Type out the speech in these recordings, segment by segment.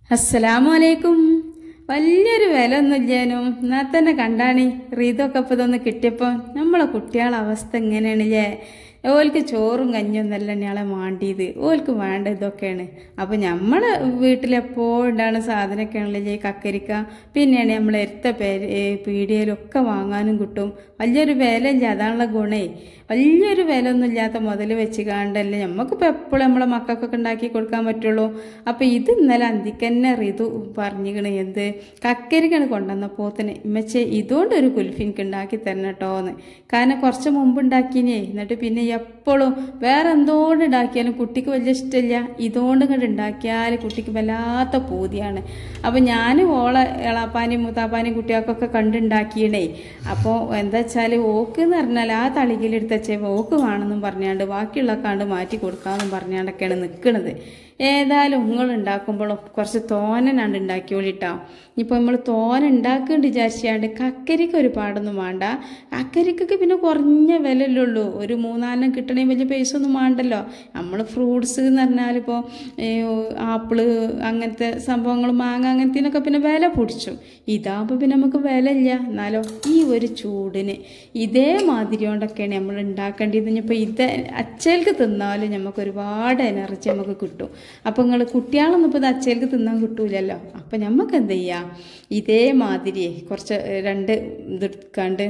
അസ്സലാമു അലൈക്കും വലിയൊരു വില ഒന്നുമില്ലേനും എന്നാൽ തന്നെ കണ്ടാണി റീതൊക്കെ ഇപ്പൊ ഇതൊന്ന് കിട്ടിയപ്പോൾ നമ്മളെ കുട്ടികളെ അവസ്ഥ എങ്ങനെയാണല്ലേ ഓൽക്ക് ചോറും കഞ്ഞൊന്നല്ല ഞങ്ങളെ മാണ്ടിയത് ഓൽക്ക് വേണ്ട ഇതൊക്കെയാണ് അപ്പൊ നമ്മളെ വീട്ടിലെപ്പോഴും ഉണ്ടാകുന്ന സാധനമൊക്കെയാണല്ലേ ഈ കക്കരിക്ക പിന്നെയാണ് നമ്മൾ എരുത്ത പേര് പീടികയിലൊക്കെ വാങ്ങാനും കിട്ടും വലിയൊരു വില ഇല്ല അതാണുള്ള ഗുണേ വലിയൊരു വില ഒന്നും ഇല്ലാത്ത മുതൽ വെച്ച് കാണ്ടല്ലേ നമുക്കിപ്പോൾ എപ്പോഴും നമ്മളെ മക്കൾക്കൊക്കെ ഉണ്ടാക്കി കൊടുക്കാൻ പറ്റുള്ളൂ അപ്പം ഇത് ഇന്നലെ അന്തിക്കന്നെ റിതു പറഞ്ഞിക്കണ് എന്ത് കക്കരിക്കാണ് കൊണ്ടുവന്ന പോത്തിന് ഇമ്മച്ചെ ഇതുകൊണ്ട് ഒരു കുൽഫി എനിക്ക് ഉണ്ടാക്കി തരണം കേട്ടോ എന്ന് കാരണം കുറച്ച് മുമ്പ് ഉണ്ടാക്കിനേ എന്നിട്ട് പിന്നെ എപ്പോഴും വേറെ എന്തോണ്ട് ഉണ്ടാക്കിയാലും കുട്ടിക്ക് വലിയ ഇഷ്ടമില്ല ഇതുകൊണ്ട് ഇങ്ങോട്ട് ഉണ്ടാക്കിയാൽ കുട്ടിക്ക് വല്ലാത്ത പൂതിയാണ് അപ്പം ഞാൻ ഓളെ എളാപ്പാനെയും മൂത്താപ്പാനെയും കുട്ടികൾക്കൊക്കെ കണ്ടുണ്ടാക്കിയണേ അപ്പോൾ എന്താ വെച്ചാൽ ഓക്ക് എന്ന് പറഞ്ഞാൽ ആ തളികയിലെടുത്ത് വെച്ചേ ഓക്ക് വേണമെന്നും പറഞ്ഞാണ്ട് ബാക്കിയുള്ള കണ്ട് മാറ്റി കൊടുക്കാമെന്നും പറഞ്ഞാണ്ടൊക്കെയാണ് നിൽക്കുന്നത് ഏതായാലും നിങ്ങൾ ഉണ്ടാക്കുമ്പോഴും കുറച്ച് തോനനാണ്ട് ഉണ്ടാക്കിയോളിട്ടോ ഇനിയിപ്പോൾ നമ്മൾ തോന ഉണ്ടാക്കുന്നുണ്ട് വിചാരിച്ചാണ്ട് കക്കരിക്ക് ഒരുപാടൊന്നും വേണ്ട കക്കരിക്കൊക്കെ പിന്നെ കുറഞ്ഞ വിലയല്ലേ ഉള്ളൂ ഒരു മൂന്നാലെണ്ണം കിട്ടണേ വലിയ പൈസ ഒന്നും വേണ്ടല്ലോ നമ്മൾ ഫ്രൂട്ട്സ് എന്ന് പറഞ്ഞാൽ ഇപ്പോൾ ആപ്പിള് അങ്ങനത്തെ സംഭവങ്ങൾ മാങ്ങ അങ്ങനത്തേനൊക്കെ പിന്നെ വില പിടിച്ചു ഇതാകുമ്പോൾ പിന്നെ നമുക്ക് വില ഇല്ല എന്നാലോ ഈ ഒരു ചൂടിന് ഇതേമാതിരി കൊണ്ടൊക്കെയാണ് നമ്മൾ ഉണ്ടാക്കേണ്ടത് ഇനിയിപ്പോൾ ഇത് അച്ചേൽക്ക് തിന്നാലും നമുക്ക് ഒരുപാട് എനർജി നമുക്ക് കിട്ടും അപ്പം നിങ്ങൾ കുട്ടികളൊന്നും ഇപ്പോൾ ഇത് അച്ചേൽക്ക് തിന്നാൻ കിട്ടൂലല്ലോ അപ്പം നമുക്ക് എന്ത് ചെയ്യാം ഇതേമാതിരി കുറച്ച് രണ്ട് ഇതെടുക്കാണ്ട്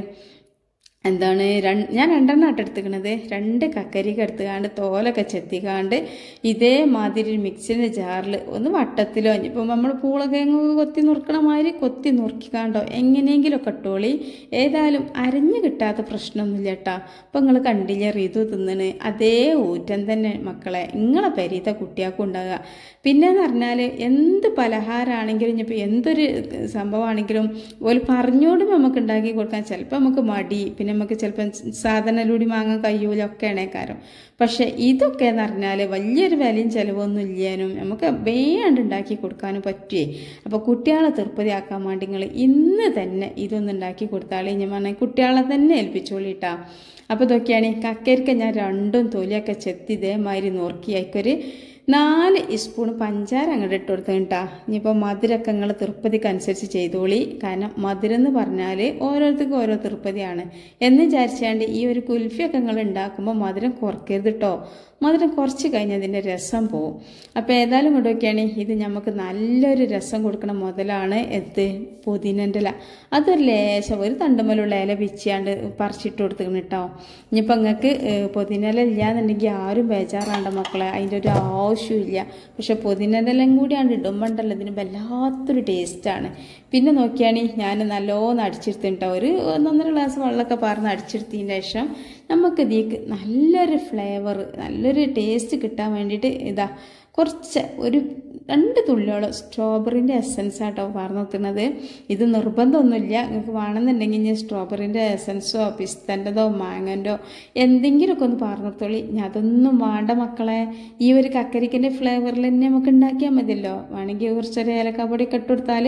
എന്താണ് രണ്ട് ഞാൻ രണ്ടെണ്ണം ആട്ട് എടുത്തുക്കണത് രണ്ട് കക്കരിക്ക എടുത്തുകാണ്ട് തോലൊക്കെ ചെത്തിക്കാണ്ട് ഇതേമാതിരി മിക്സിൻ്റെ ജാറിൽ ഒന്ന് വട്ടത്തിലോ ഇനിയിപ്പോൾ നമ്മൾ പൂളകിഴങ്ങ് കൊത്തി നുറുക്കണ മാതിരി കൊത്തി നുറുക്കിക്കാണ്ടോ എങ്ങനെയെങ്കിലുമൊക്കെ ഇട്ടോളി ഏതായാലും അരഞ്ഞു കിട്ടാത്ത പ്രശ്നമൊന്നുമില്ല കേട്ടാ അപ്പം നിങ്ങൾ കണ്ടില്ല റീതു തിന്നണ് അതേ ഊറ്റം തന്നെ മക്കളെ നിങ്ങളെ പെരീത്തെ കുട്ടിയാക്കും ഉണ്ടാകുക പിന്നെന്ന് പറഞ്ഞാൽ എന്ത് പലഹാരമാണെങ്കിലും ഇനിയിപ്പോൾ എന്തൊരു സംഭവമാണെങ്കിലും ഒരു പറഞ്ഞോടും നമുക്ക് ഉണ്ടാക്കി കൊടുക്കാൻ ചിലപ്പോൾ നമുക്ക് മടി പിന്നെ നമുക്ക് ചിലപ്പം സാധനലൂടി വാങ്ങാൻ കഴിയൂല ഒക്കെയാണ് കാരം പക്ഷെ ഇതൊക്കെ എന്ന് പറഞ്ഞാൽ വലിയൊരു വിലയും ചിലവൊന്നും ഇല്ലാനും നമുക്ക് വേണ്ട ഉണ്ടാക്കി കൊടുക്കാനും പറ്റുമേ അപ്പോൾ കുട്ടികളെ തൃപ്തിയാക്കാൻ വേണ്ടി നിങ്ങൾ ഇന്ന് തന്നെ ഇതൊന്നും ഉണ്ടാക്കി കൊടുത്താളേ ഞാൻ പറഞ്ഞാൽ കുട്ടികളെ തന്നെ ഏൽപ്പിച്ചോളിട്ടാ അപ്പോൾ ഇതൊക്കെയാണ് കക്കരിക്ക ഞാൻ രണ്ടും തൊലിയൊക്കെ ചെത്തി ഇതേമാതിരി നോർക്കി അയക്കൊരു നാല് സ്പൂൺ പഞ്ചാര അങ്ങോട്ട് ഇട്ട് കൊടുത്തു കേട്ടാ ഇനിയിപ്പോൾ മധുരമൊക്കെ നിങ്ങൾ തൃപ്പതിക്ക് അനുസരിച്ച് ചെയ്തോളി കാരണം മധുരം എന്ന് പറഞ്ഞാൽ ഓരോരുത്തർക്കും ഓരോ തൃപ്പതിയാണ് എന്ന് വിചാരിച്ചാണ്ട് ഈ ഒരു കുൽഫിയൊക്കെ നിങ്ങൾ ഉണ്ടാക്കുമ്പോൾ മധുരം കുറയ്ക്കരുത് കേട്ടോ മധുരം കുറച്ച് കഴിഞ്ഞ് അതിൻ്റെ രസം പോവും അപ്പോൾ ഏതായാലും കൊണ്ടൊക്കെയാണ് ഇത് നമുക്ക് നല്ലൊരു രസം കൊടുക്കണ മുതലാണ് എത്ത് പുതിനൻ്റെ ഇല അതൊരു ലേശം ഒരു തണ്ടുമലുള്ള ഇല പിച്ചാണ്ട് പറിച്ചിട്ട് കൊടുത്തിക്കണം കേട്ടോ ഇനിയിപ്പോൾ നിങ്ങൾക്ക് പുതിനല ഇല്ലാന്നുണ്ടെങ്കിൽ ആരും ബേജാറാണ്ട മക്കളെ അതിൻ്റെ ഒരു ആവശ്യമില്ല പക്ഷെ പുതിനലെല്ലാം കൂടിയാണ്ട് ഇടുമ്പോണ്ടല്ലോ ഇതിന് വല്ലാത്തൊരു ടേസ്റ്റാണ് പിന്നെ നോക്കിയാണെങ്കിൽ ഞാൻ നല്ലോണം അടിച്ചെടുത്തിട്ടോ ഒരു ഒന്നൊന്നര ഗ്ലാസ് വെള്ളമൊക്കെ പറഞ്ഞ് അടിച്ചെടുത്തതിന് ശേഷം നമുക്ക് ഇതിക്ക് നല്ലൊരു ഫ്ലേവർ നല്ലൊരു ടേസ്റ്റ് കിട്ടാൻ വേണ്ടിയിട്ട് ഇതാ കുറച്ച് ഒരു രണ്ട് തുള്ളിയോളം സ്ട്രോബെറിൻ്റെ എസൻസ് ആട്ടോ പറഞ്ഞിട്ടുന്നത് ഇത് നിർബന്ധമൊന്നുമില്ല നിങ്ങൾക്ക് വേണമെന്നുണ്ടെങ്കിൽ ഇനി സ്ട്രോബെറിൻ്റെ എസൻസോ പിസ്തൻ്റെതോ മാങ്ങൻ്റെയോ എന്തെങ്കിലുമൊക്കെ ഒന്ന് പറഞ്ഞിത്തോളി ഞാൻ അതൊന്നും വേണ്ട മക്കളെ ഈ ഒരു കക്കരിക്കൻ്റെ ഫ്ലേവറിൽ തന്നെ നമുക്ക് ഉണ്ടാക്കിയാൽ മതിയല്ലോ വേണമെങ്കിൽ കുറച്ചൊരു ഏലക്കാപ്പൊടിയൊക്കെ ഇട്ട് കൊടുത്താൽ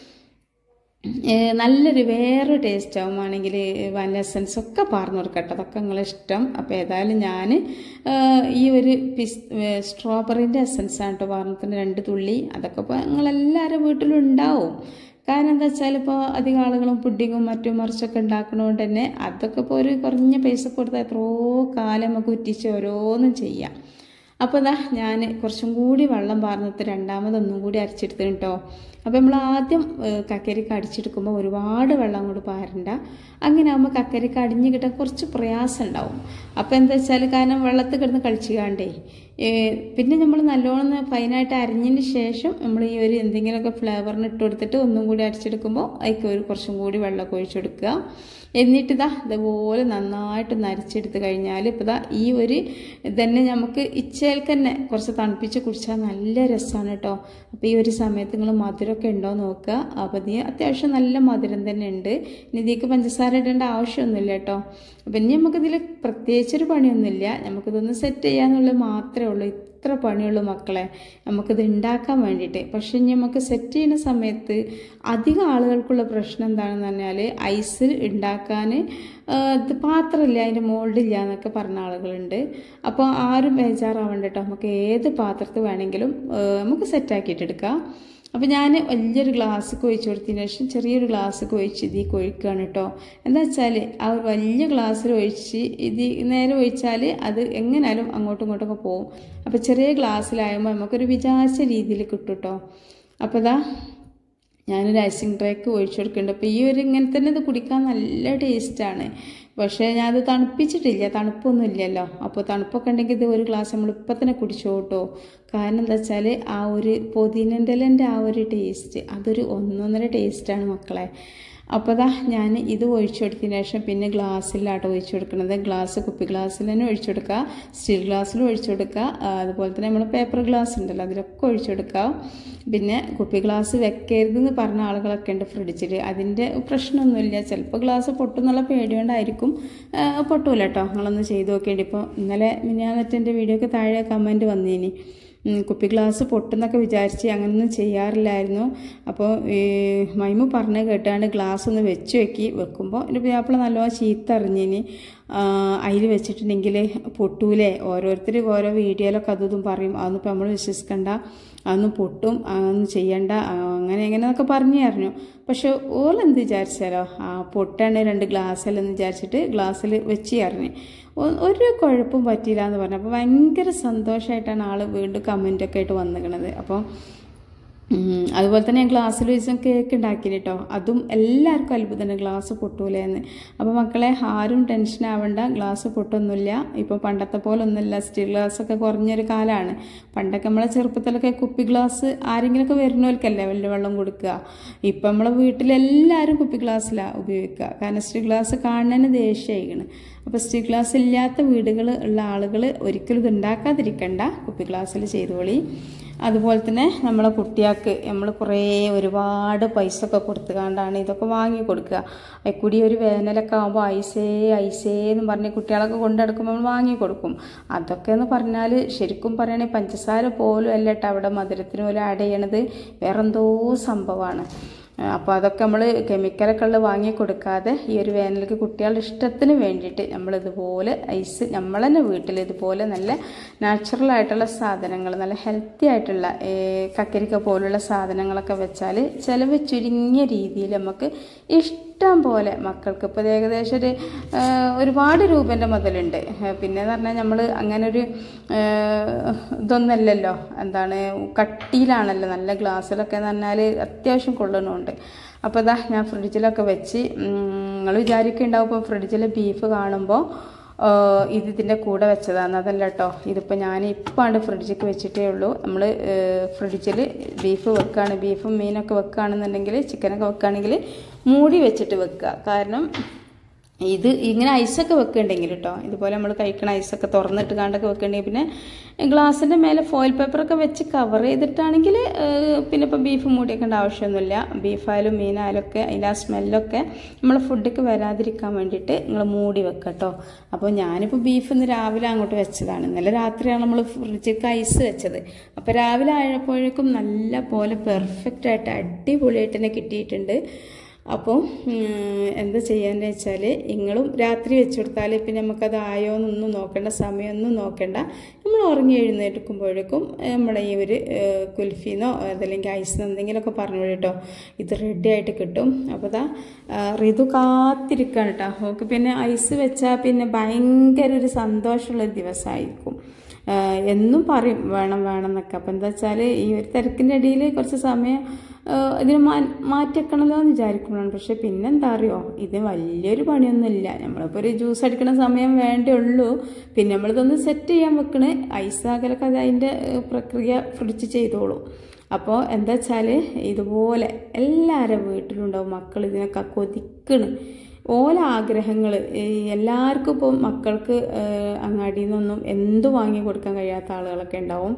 നല്ലൊരു വേറെ ടേസ്റ്റ് ആവും ആണെങ്കിൽ വാനില എസൻസ് ഒക്കെ പാർന്നു കൊടുക്കട്ടെ അതൊക്കെ നിങ്ങളെ ഇഷ്ടം അപ്പോൾ ഏതായാലും ഞാൻ ഈ ഒരു പിസ് സ്ട്രോബെറിൻ്റെ എസൻസ് ആണ് കേട്ടോ പറഞ്ഞത്തിന് രണ്ട് തുള്ളി അതൊക്കെ ഇപ്പോൾ നിങ്ങളെല്ലാവരും വീട്ടിലും ഉണ്ടാവും കാരണം എന്താ വെച്ചാൽ ഇപ്പോൾ അധികം ആളുകളും പുഡിങ്ങും മറ്റും മറിച്ചൊക്കെ ഉണ്ടാക്കണതുകൊണ്ട് തന്നെ അതൊക്കെ ഇപ്പോൾ ഒരു കുറഞ്ഞ പൈസ കൊടുത്താൽ എത്രയോ കാലം നമുക്ക് ഉറ്റിച്ച് ഓരോന്നും ചെയ്യാം അപ്പോൾ ഇതാ ഞാൻ കുറച്ചും കൂടി വെള്ളം പാർന്നിട്ട് രണ്ടാമതൊന്നും കൂടി അരച്ചെടുത്തു കേട്ടോ അപ്പോൾ നമ്മൾ ആദ്യം കക്കരിക്ക അടിച്ചെടുക്കുമ്പോൾ ഒരുപാട് വെള്ളം കൂടി പാരണ്ട അങ്ങനെ ആകുമ്പോൾ കക്കരിക്ക അടിഞ്ഞ് കിട്ടാൻ കുറച്ച് പ്രയാസം ഉണ്ടാവും അപ്പോൾ എന്താ വെച്ചാൽ കാരണം വെള്ളത്തിൽ കിടന്ന് കളിച്ചു കാണ്ടേ പിന്നെ നമ്മൾ നല്ലോണം ഫൈനായിട്ട് അരിഞ്ഞതിന് ശേഷം നമ്മൾ ഈ ഒരു എന്തെങ്കിലുമൊക്കെ ഫ്ലേവറിന് ഇട്ട് കൊടുത്തിട്ട് ഒന്നും കൂടി അടിച്ചെടുക്കുമ്പോൾ അതിലേക്ക് ഒരു കുറച്ചും കൂടി വെള്ളമൊക്കെ ഒഴിച്ചെടുക്കുക എന്നിട്ട് ഇതാ ഇതുപോലെ നന്നായിട്ട് നരിച്ചെടുത്ത് കഴിഞ്ഞാൽ ഇപ്പോൾ ഇതാ ഈ ഒരു ഇതന്നെ നമുക്ക് ഇച്ചേൽക്ക് തന്നെ കുറച്ച് തണുപ്പിച്ച് കുടിച്ചാൽ നല്ല രസമാണ് കേട്ടോ അപ്പോൾ ഈ ഒരു സമയത്ത് നിങ്ങൾ മധുരമൊക്കെ ഉണ്ടോ നോക്കുക അപ്പോൾ നീ അത്യാവശ്യം നല്ല മധുരം തന്നെ ഉണ്ട് ഇനി ഇതിലേക്ക് പഞ്ചസാര ഇടേണ്ട ആവശ്യമൊന്നുമില്ല കേട്ടോ അപ്പം ഇനി നമുക്കിതിൽ പ്രത്യേകിച്ചൊരു പണിയൊന്നുമില്ല നമുക്കിതൊന്ന് സെറ്റ് ചെയ്യാന്നുള്ളത് മാത്രമേ ഉള്ളൂ ഇത്ര പണിയുള്ളൂ മക്കളെ നമുക്കിത് ഉണ്ടാക്കാൻ വേണ്ടിയിട്ട് പക്ഷെ ഇനി നമുക്ക് സെറ്റ് ചെയ്യുന്ന സമയത്ത് അധികം ആളുകൾക്കുള്ള പ്രശ്നം എന്താണെന്ന് പറഞ്ഞാൽ ഐസ് ഉണ്ടാക്കാൻ ഇത് പാത്രമില്ല അതിൻ്റെ മോൾഡില്ല എന്നൊക്കെ പറഞ്ഞ ആളുകളുണ്ട് അപ്പോൾ ആരും ബേജാറാവണ്ട കേട്ടോ നമുക്ക് ഏത് പാത്രത്തിൽ വേണമെങ്കിലും നമുക്ക് സെറ്റാക്കിയിട്ട് എടുക്കാം അപ്പോൾ ഞാൻ വലിയൊരു ഗ്ലാസ് ഒഴിച്ച് കൊടുത്തതിന് ശേഷം ചെറിയൊരു ഗ്ലാസ് ഒഴിച്ച് ഇതിൽ കൊഴിക്കുകയാണ് കേട്ടോ എന്താ വെച്ചാൽ ആ ഒരു വലിയ ഗ്ലാസ്സിൽ ഒഴിച്ച് ഇത് നേരെ ഒഴിച്ചാൽ അത് എങ്ങനെയാലും അങ്ങോട്ടും ഇങ്ങോട്ടൊക്കെ പോകും അപ്പോൾ ചെറിയ ഗ്ലാസ്സിലാകുമ്പോൾ നമുക്കൊരു വിചാരിച്ച രീതിയിൽ കിട്ടും കേട്ടോ അപ്പോൾ ഇതാ ഞാനൊരു ഐസിങ് ട്രേക്ക് ഒഴിച്ചു കൊടുക്കുന്നുണ്ട് അപ്പോൾ ഈ ഒരു ഇങ്ങനെ തന്നെ ഇത് കുടിക്കാൻ നല്ല ടേസ്റ്റാണ് പക്ഷേ ഞാനത് തണുപ്പിച്ചിട്ടില്ല തണുപ്പൊന്നും ഇല്ലല്ലോ അപ്പോൾ തണുപ്പൊക്കെ ഉണ്ടെങ്കിൽ ഇത് ഒരു ഗ്ലാസ് നമ്മൾ ഇപ്പം തന്നെ കുടിച്ചോ കേട്ടോ കാരണം എന്താ വെച്ചാൽ ആ ഒരു പൊതിനൻ്റെ ആ ഒരു ടേസ്റ്റ് അതൊരു ഒന്നൊന്നര ടേസ്റ്റാണ് മക്കളെ അപ്പോൾ ദാ ഞാൻ ഇത് ഒഴിച്ചു കൊടുത്തതിന് ശേഷം പിന്നെ ഗ്ലാസ്സിലാട്ടോ ഒഴിച്ചു കൊടുക്കുന്നത് ഗ്ലാസ് കുപ്പി ഗ്ലാസ്സിൽ തന്നെ ഒഴിച്ചു കൊടുക്കുക സ്റ്റീൽ ഗ്ലാസ്സിലും ഒഴിച്ചു കൊടുക്കുക ആ, അതുപോലെ തന്നെ നമ്മൾ പേപ്പർ ഗ്ലാസ് ഉണ്ടല്ലോ അതിലൊക്കെ ഒഴിച്ചു കൊടുക്കുക പിന്നെ കുപ്പി ഗ്ലാസ് വെക്കരുതെന്ന് പറഞ്ഞ ആളുകളൊക്കെ ഉണ്ട് ഫ്രിഡ്ജിൽ അതിൻ്റെ പ്രശ്നമൊന്നുമില്ല ചിലപ്പോൾ ഗ്ലാസ് പൊട്ടുന്നുള്ള പേടിയോണ്ടായിരിക്കും ആ, പൊട്ടൂല കേട്ടോ നിങ്ങളൊന്ന് ചെയ്ത് നോക്കേണ്ടി ഇപ്പോൾ ഇന്നലെ മിനിയാന്നത്തെ വീഡിയോക്ക് താഴെ കമൻറ്റ് വന്നേനി ഉം, കുപ്പി ഗ്ലാസ് പൊട്ടുന്നൊക്കെ വിചാരിച്ച് അങ്ങനെയൊന്നും ചെയ്യാറില്ലായിരുന്നു അപ്പോൾ ഈ മൈമു പറഞ്ഞ് കേട്ടാണ്ട് ഗ്ലാസ് ഒന്ന് വെച്ച് വെക്കി വെക്കുമ്പോൾ എൻ്റെ പിയാപ്പിള നല്ലോണം ചീത്ത അറിഞ്ഞിനി അതിൽ വെച്ചിട്ടുണ്ടെങ്കിൽ പൊട്ടൂലേ ഓരോരുത്തർ ഓരോ വീഡിയോയിലൊക്കെ അതും ഇതും പറയും അതൊന്നും ഇപ്പോൾ നമ്മൾ വിശ്വസിക്കണ്ട അതൊന്നും പൊട്ടും അതൊന്നും ചെയ്യണ്ട ആ, അങ്ങനെ എങ്ങനെയൊക്കെ പറഞ്ഞു അറിഞ്ഞു പക്ഷെ ഓളെന്ത് വിചാരിച്ചാലോ ആ പൊട്ടാണ് രണ്ട് ഗ്ലാസ്സിലെന്ന് വിചാരിച്ചിട്ട് ഗ്ലാസ്സിൽ വെച്ച് അറിഞ്ഞു ഒ- ഒരു കുഴപ്പവും പറ്റിയില്ല എന്ന് പറഞ്ഞു അപ്പോൾ ഭയങ്കര സന്തോഷമായിട്ടാണ് ആൾ വീണ്ടും കമൻറ്റൊക്കെ ആയിട്ട് വന്നിക്കണത് അപ്പോൾ ഉം, അതുപോലെ തന്നെ ഞാൻ ഗ്ലാസ്സിൽ വെച്ച് കേക്ക് ഉണ്ടാക്കി കേട്ടോ അതും എല്ലാവർക്കും അത്ഭുതമാണ് ഗ്ലാസ് പൊട്ടൂലേ എന്ന് അപ്പോൾ മക്കളെ ആരും ടെൻഷൻ ആവണ്ട ഗ്ലാസ് പൊട്ടൊന്നുമില്ല ഇപ്പോൾ പണ്ടത്തെ പോലെ ഒന്നുമില്ല സ്റ്റീൽ ഗ്ലാസ് ഒക്കെ കുറഞ്ഞൊരു കാലമാണ് പണ്ടൊക്കെ നമ്മളെ ചെറുപ്പത്തിലൊക്കെ കുപ്പി ഗ്ലാസ് ആരെങ്കിലുമൊക്കെ വരുന്നവർക്കല്ലേ വലിയ വെള്ളം കൊടുക്കുക ഇപ്പം നമ്മളെ വീട്ടിലെല്ലാവരും കുപ്പി ഗ്ലാസ്സിലാണ് ഉപയോഗിക്കുക കാരണം സ്റ്റീൽ ഗ്ലാസ് കാണുന്നതിന് ദേഷ്യമായിക്കണ് അപ്പോൾ സ്റ്റീൽ ഗ്ലാസ് ഇല്ലാത്ത വീടുകൾ ഉള്ള ആളുകൾ ഒരിക്കലും ഇത് ഉണ്ടാക്കാതിരിക്കണ്ട കുപ്പി ഗ്ലാസ്സിൽ ചെയ്തോളി അതുപോലെ തന്നെ നമ്മളെ കുട്ടികൾക്ക് നമ്മൾ കുറേ ഒരുപാട് പൈസ ഒക്കെ കൊടുത്തുകൊണ്ടാണ് ഇതൊക്കെ വാങ്ങി കൊടുക്കുക അയക്കൂടി ഒരു വേനലൊക്കെ ആകുമ്പോൾ ഐസേ ഐസേ എന്ന് പറഞ്ഞ് കുട്ടികളൊക്കെ കൊണ്ടെടുക്കുമ്പോൾ നമ്മൾ വാങ്ങി കൊടുക്കും അതൊക്കെ എന്ന് പറഞ്ഞാൽ ശരിക്കും പറയുകയാണെങ്കിൽ പഞ്ചസാര പോലും അല്ല കേട്ടോ അവിടെ മധുരത്തിന് പോലും ആഡ് ചെയ്യണത് വേറെന്തോ സംഭവമാണ് അപ്പോൾ അതൊക്കെ നമ്മൾ കെമിക്കലൊക്കെ ഉള്ള വാങ്ങി കൊടുക്കാതെ ഈ ഒരു വേനലിക്ക് കുട്ടികളുടെ ഇഷ്ടത്തിന് വേണ്ടിയിട്ട് നമ്മളിതുപോലെ ഐസ് നമ്മൾ തന്നെ വീട്ടിൽ ഇതുപോലെ നല്ല നാച്ചുറൽ ആയിട്ടുള്ള സാധനങ്ങൾ നല്ല ഹെൽത്തി ആയിട്ടുള്ള ഏ, കക്കരിക്ക പോലുള്ള സാധനങ്ങളൊക്കെ വെച്ചാൽ ചിലവ് ചുരുങ്ങിയ രീതിയിൽ നമുക്ക് ഇഷ്ടം പോലെ മക്കൾക്ക് ഇപ്പോൾ ഇത് ഏകദേശം ഒരു ആ, ഒരുപാട് രൂപേൻ്റെ മുതലുണ്ട് പിന്നെ എന്ന് പറഞ്ഞാൽ നമ്മൾ അങ്ങനെ ഒരു ആ, ഇതൊന്നല്ലല്ലോ എന്താണ് കട്ടിയിലാണല്ലോ നല്ല ഗ്ലാസ്സിലൊക്കെ എന്ന് പറഞ്ഞാൽ അത്യാവശ്യം കൊള്ളണമുണ്ട് അപ്പോൾ ഇതാ ഞാൻ ഫ്രിഡ്ജിലൊക്കെ വെച്ച് നിങ്ങൾ വിചാരിക്കുന്നുണ്ടാവും ഇപ്പോൾ ഫ്രിഡ്ജിൽ ബീഫ് കാണുമ്പോൾ ഇത് ഇതിൻ്റെ കൂടെ വെച്ചതാണ് അതല്ല കേട്ടോ ഇതിപ്പോൾ ഞാൻ ഇപ്പാണ്ട് ഫ്രിഡ്ജിക്ക് വെച്ചിട്ടേ ഉള്ളൂ നമ്മൾ ഫ്രിഡ്ജിൽ ബീഫ് വെക്കുകയാണ് ബീഫും മീനൊക്കെ വെക്കുകയാണെന്നുണ്ടെങ്കിൽ ചിക്കനൊക്കെ വെക്കുകയാണെങ്കിൽ മൂടി വെച്ചിട്ട് വെക്കുക കാരണം ഇത് ഇങ്ങനെ ഐസൊക്കെ വെക്കുന്നുണ്ടെങ്കിൽ കേട്ടോ ഇതുപോലെ നമ്മൾ കഴിക്കണ ഐസൊക്കെ തുറന്നിട്ട് കാണ്ടൊക്കെ വെക്കുന്നുണ്ടെങ്കിൽ പിന്നെ ഗ്ലാസിൻ്റെ മേലെ ഫോയിൽ പേപ്പറൊക്കെ വെച്ച് കവർ ചെയ്തിട്ടാണെങ്കിൽ ഏഹ്, പിന്നെ ഇപ്പോൾ ബീഫ് മൂടിയേക്കേണ്ട ആവശ്യമൊന്നുമില്ല ബീഫായാലും മീനായാലും ഒക്കെ അതിൻ്റെ ആ സ്മെല്ലൊക്കെ നമ്മളെ ഫുഡിലേക്ക് വരാതിരിക്കാൻ വേണ്ടിയിട്ട് നിങ്ങൾ മൂടി വെക്കുക കേട്ടോ അപ്പോൾ ഞാനിപ്പോൾ ബീഫ് ഇന്ന് രാവിലെ അങ്ങോട്ട് വെച്ചതാണ് ഇന്നലെ രാത്രിയാണ് നമ്മൾ ഫ്രിഡ്ജിലേക്ക് ഐസ് വെച്ചത് അപ്പോൾ രാവിലെ ആയപ്പോഴേക്കും നല്ല പോലെ പെർഫെക്റ്റ് ആയിട്ട് അടിപൊളിയായിട്ട് തന്നെ കിട്ടിയിട്ടുണ്ട് അപ്പോൾ എന്താ ചെയ്യാന്ന് വെച്ചാൽ നിങ്ങളും രാത്രി വെച്ച് കൊടുത്താൽ പിന്നെ നമുക്കത് ആയോ എന്നൊന്നും നോക്കേണ്ട സമയമൊന്നും നോക്കേണ്ട നമ്മൾ ഉറങ്ങി എഴുന്നേൽക്കുമ്പോഴേക്കും നമ്മുടെ ഈ ഒരു ഏഹ്, കുൽഫിന്നോ അതല്ലെങ്കിൽ ഐസിന്നോ എന്തെങ്കിലുമൊക്കെ പറഞ്ഞു കേട്ടോ ഇത് റെഡി ആയിട്ട് കിട്ടും അപ്പോൾ ഇതാ ആ, ഋതു കാത്തിരിക്കുകയാണ് കേട്ടോ അവൾക്ക് പിന്നെ ഐസ് വെച്ചാൽ പിന്നെ ഭയങ്കര ഒരു സന്തോഷമുള്ള ഒരു ദിവസമായിരിക്കും ആഹ് എന്നും പറയും വേണം വേണം എന്നൊക്കെ അപ്പം എന്താ വെച്ചാൽ ഈ ഒരു തിരക്കിൻ്റെ ഇടയിൽ കുറച്ച് സമയം ആഹ് ഇതിന് മാ മാറ്റിവെക്കണമല്ലോ എന്ന് വിചാരിക്കുമ്പോഴാണ് പക്ഷെ പിന്നെന്താ അറിയോ ഇത് വലിയൊരു പണിയൊന്നുമില്ല നമ്മളിപ്പോൾ ഒരു ജ്യൂസ് അടിക്കുന്ന സമയം വേണ്ടേ ഉള്ളൂ പിന്നെ നമ്മളിതൊന്ന് സെറ്റ് ചെയ്യാൻ വെക്കണേ ഐസാകലൊക്കെ അത് അതിൻ്റെ ഏഹ്, പ്രക്രിയ ഫ്രിഡ്ജ് ചെയ്തോളൂ അപ്പോൾ എന്താ വെച്ചാൽ ഇതുപോലെ എല്ലാവരുടെ വീട്ടിലുണ്ടാവും മക്കൾ ഇതിനൊക്കെ കൊതിക്കണ് ഓല ആഗ്രഹങ്ങൾ എല്ലാവർക്കും ഇപ്പോൾ മക്കൾക്ക് ഏഹ്, അങ്ങാടിയിൽ നിന്നൊന്നും എന്ത് വാങ്ങി കൊടുക്കാൻ കഴിയാത്ത ആളുകളൊക്കെ ഉണ്ടാവും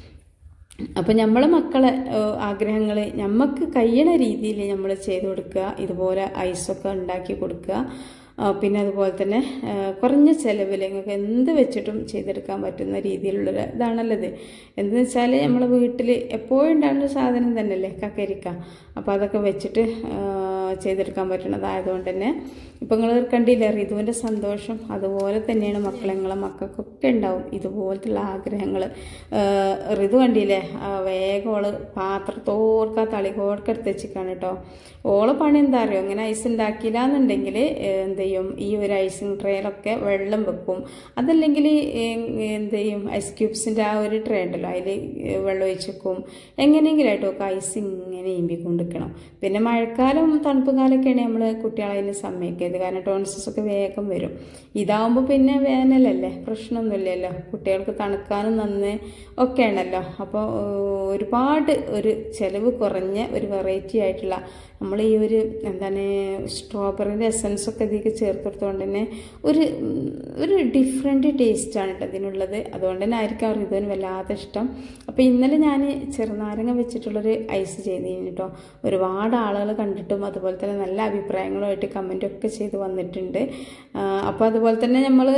അപ്പം നമ്മളെ മക്കളെ ആഗ്രഹങ്ങൾ നമുക്ക് കഴിയണ രീതിയിൽ നമ്മൾ ചെയ്ത് കൊടുക്കുക ഇതുപോലെ ഐസൊക്കെ ഉണ്ടാക്കി കൊടുക്കുക ആ, പിന്നെ അതുപോലെ തന്നെ ആ, കുറഞ്ഞ ചിലവിൽ നിങ്ങൾക്ക് എന്ത് വെച്ചിട്ടും ചെയ്തെടുക്കാൻ പറ്റുന്ന രീതിയിലുള്ളൊരു ഇതാണല്ലോ ഇത് എന്തെന്ന് വെച്ചാൽ നമ്മളെ വീട്ടിൽ എപ്പോഴും ഉണ്ടാകുന്ന ഒരു സാധനം തന്നെയല്ലേ കക്കരിക്ക അപ്പോൾ അതൊക്കെ വെച്ചിട്ട് ആ, ചെയ്തെടുക്കാൻ പറ്റുന്നതായതുകൊണ്ട് തന്നെ ഇപ്പം നിങ്ങൾ കണ്ടില്ലേ റിതുവിൻ്റെ സന്തോഷം അതുപോലെ തന്നെയാണ് മക്കളെ നിങ്ങളെ മക്കൾക്കൊക്കെ ഉണ്ടാവും ഇതുപോലത്തുള്ള ആഗ്രഹങ്ങൾ ഋതു കണ്ടില്ലേ ആ, വേഗം ഓള് പാത്രത്തോർക്കാ തളികോർക്ക എടുത്ത് വെച്ചിക്കാണ് കേട്ടോ ഓള് പണി എന്താ അറിയോ ഇങ്ങനെ ഐസ് ഉണ്ടാക്കിയില്ല എന്നുണ്ടെങ്കിൽ എന്ത് ചെയ്യും ഈ ഒരു ഐസിങ് ട്രേയിലൊക്കെ വെള്ളം വെക്കും അതല്ലെങ്കിൽ എന്ത് ചെയ്യും ഐസ് ക്യൂബ്സിൻ്റെ ആ ഒരു ട്രേ ഉണ്ടല്ലോ അതിൽ വെള്ളം ഒഴിച്ച് വെക്കും എങ്ങനെയെങ്കിലും ആയിട്ട് ഒക്കെ ഐസ് ഇങ്ങനെ ഇമ്പിക്കൊണ്ടിരിക്കണം പിന്നെ മഴക്കാലം തണുപ്പ് കാലമൊക്കെയാണ് നമ്മൾ കുട്ടികളെ അതിന് സമ്മതിക്കരുത് കാരണം ടോൺസസ് ഒക്കെ വേഗം വരും ഇതാവുമ്പോൾ പിന്നെ വേനലല്ലേ പ്രശ്നമൊന്നുമില്ലല്ലോ കുട്ടികൾക്ക് തണുക്കാനും നന്ന് ഒക്കെ ആണല്ലോ അപ്പോൾ ഒരുപാട് ഒരു ചിലവ് കുറഞ്ഞ ഒരു വെറൈറ്റി ആയിട്ടുള്ള നമ്മൾ ഈ ഒരു എന്താണ് സ്ട്രോബെറിൻ്റെ എസൻസ് ഒക്കെ ഇതിലേക്ക് ചേർത്തെടുത്തുകൊണ്ട് തന്നെ ഒരു ഉം, ഒരു ഡിഫറെൻറ്റ് ടേസ്റ്റാണ് കേട്ടോ ഇതിനുള്ളത് അതുകൊണ്ട് തന്നെ ആയിരിക്കും അവർ ഇതിന് വല്ലാതെ ഇഷ്ടം അപ്പോൾ ഇന്നലെ ഞാൻ ചെറുനാരങ്ങ വെച്ചിട്ടുള്ളൊരു ഐസ് ചെയ്തിരുന്നു കേട്ടോ ഒരുപാട് ആളുകൾ കണ്ടിട്ടും അതുപോലെ തന്നെ നല്ല അഭിപ്രായങ്ങളുമായിട്ട് കമൻറ്റൊക്കെ ചെയ്ത് വന്നിട്ടുണ്ട് അപ്പോൾ അതുപോലെ തന്നെ നമ്മൾ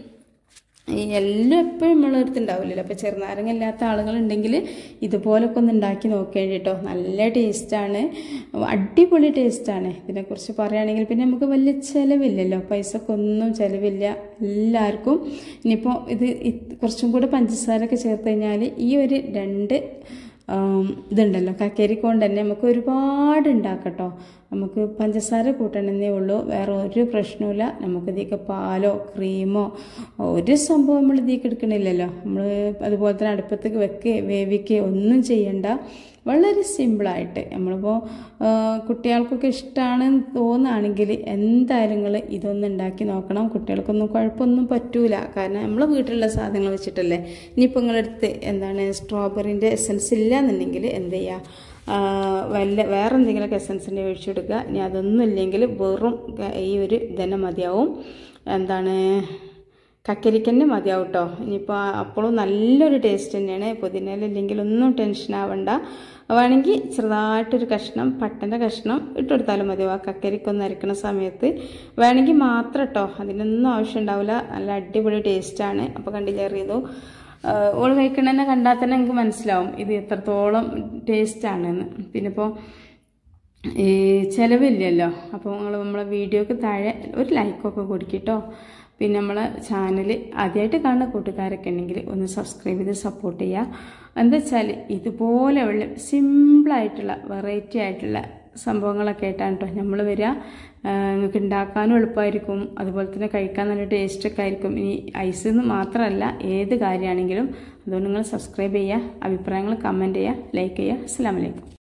ഈ എല്ലാം എപ്പോഴും നമ്മളെ അടുത്ത് ഉണ്ടാവില്ലല്ലോ അപ്പോൾ ചെറുനാരങ്ങ ഇല്ലാത്ത ആളുകളുണ്ടെങ്കിൽ ഇതുപോലൊക്കെ ഒന്ന് ഉണ്ടാക്കി നോക്കേണ്ടി കേട്ടോ നല്ല ടേസ്റ്റാണ് അടിപൊളി ടേസ്റ്റാണ് ഇതിനെക്കുറിച്ച് പറയുകയാണെങ്കിൽ പിന്നെ നമുക്ക് വലിയ ചിലവില്ലല്ലോ പൈസക്ക് ഒന്നും ചിലവില്ല എല്ലാവർക്കും ഇനിയിപ്പോൾ ഇത് ഇത് കുറച്ചും കൂടെ പഞ്ചസാരയൊക്കെ ചേർത്ത് കഴിഞ്ഞാൽ ഈ ഒരു രണ്ട് ആം, ഇതുണ്ടല്ലോ കക്കരിക്കൊണ്ട് തന്നെ നമുക്ക് ഒരുപാട് ഉണ്ടാക്കട്ടോ നമുക്ക് പഞ്ചസാര കൂട്ടണമെന്നേ ഉള്ളൂ വേറെ ഒരു പ്രശ്നവുമില്ല നമുക്ക് ഇതിലേക്ക് പാലോ ക്രീമോ ഒരു സംഭവം നമ്മൾ ഇതിലേക്ക് എടുക്കണില്ലല്ലോ നമ്മൾ അതുപോലെ തന്നെ അടുപ്പത്തേക്ക് വെക്കുക വേവിക്കുക ഒന്നും ചെയ്യണ്ട വളരെ സിമ്പിളായിട്ട് നമ്മളിപ്പോൾ കുട്ടികൾക്കൊക്കെ ഇഷ്ടമാണെന്ന് തോന്നുകയാണെങ്കിൽ എന്തായാലും നിങ്ങൾ ഇതൊന്ന് ഉണ്ടാക്കി നോക്കണം കുട്ടികൾക്കൊന്നും കുഴപ്പമൊന്നും പറ്റൂല കാരണം നമ്മളെ വീട്ടിലുള്ള സാധനങ്ങൾ വെച്ചിട്ടല്ലേ ഇനിയിപ്പോൾ നിങ്ങളടുത്ത് എന്താണ് സ്ട്രോബെറിൻ്റെ എസൻസ് ഇല്ല എന്നുണ്ടെങ്കിൽ എന്ത് ചെയ്യുക ആ, വല്ല വേറെ എന്തെങ്കിലുമൊക്കെ എസൻസിൻ്റെ ഒഴിച്ചു കൊടുക്കുക ഇനി അതൊന്നും ഇല്ലെങ്കിൽ വെറും ക- ഈ ഒരു ഇതന്നെ മതിയാവും എന്താണ് കക്കരിക്കന്നെ മതിയാവും കേട്ടോ ഇനിയിപ്പോൾ അപ്പോഴും നല്ലൊരു ടേസ്റ്റ് തന്നെയാണ് പുതിനയിലില്ലെങ്കിൽ ഒന്നും ടെൻഷൻ ആവണ്ട വേണമെങ്കിൽ ചെറുതായിട്ടൊരു കഷ്ണം പട്ടൻ്റെ കഷ്ണം ഇട്ടുകൊടുത്താലും മതിയാവും ആ കക്കരിക്കൊന്ന് അരക്കണ സമയത്ത് വേണമെങ്കിൽ മാത്രം കേട്ടോ അതിനൊന്നും ആവശ്യം ഉണ്ടാവില്ല നല്ല അടിപൊളി ടേസ്റ്റാണ് അപ്പോൾ കണ്ടില്ലേറിയതോ ഓൾ കഴിക്കണതന്നെ കണ്ടാൽ തന്നെ എനിക്ക് മനസ്സിലാവും ഇത് എത്രത്തോളം ടേസ്റ്റാണെന്ന് പിന്നെ ഇപ്പോൾ ഈ ചിലവില്ലല്ലോ അപ്പോൾ നിങ്ങൾ നമ്മളെ വീഡിയോക്ക് താഴെ ഒരു ലൈക്കൊക്കെ കൊടുക്കിട്ടോ പിന്നെ നമ്മളെ ചാനൽ ആദ്യമായിട്ട് കാണുന്ന കൂട്ടുകാരൊക്കെ ഉണ്ടെങ്കിൽ ഒന്ന് സബ്സ്ക്രൈബ് ചെയ്ത് സപ്പോർട്ട് ചെയ്യുക എന്താ വെച്ചാൽ ഇതുപോലെയുള്ള സിമ്പിളായിട്ടുള്ള വെറൈറ്റി ആയിട്ടുള്ള സംഭവങ്ങളൊക്കെ ആയിട്ടാണ് കേട്ടോ നമ്മൾ വരിക നിങ്ങൾക്ക് ഉണ്ടാക്കാനും എളുപ്പമായിരിക്കും അതുപോലെ തന്നെ കഴിക്കാൻ നല്ല ടേസ്റ്റൊക്കെ ആയിരിക്കും ഇനി ഐസ് എന്ന് മാത്രമല്ല ഏത് കാര്യമാണെങ്കിലും അതുകൊണ്ട് നിങ്ങൾ സബ്സ്ക്രൈബ് ചെയ്യുക അഭിപ്രായങ്ങൾ കമൻറ്റ് ചെയ്യുക ലൈക്ക് ചെയ്യുക അസ്സാം വലൈക്കും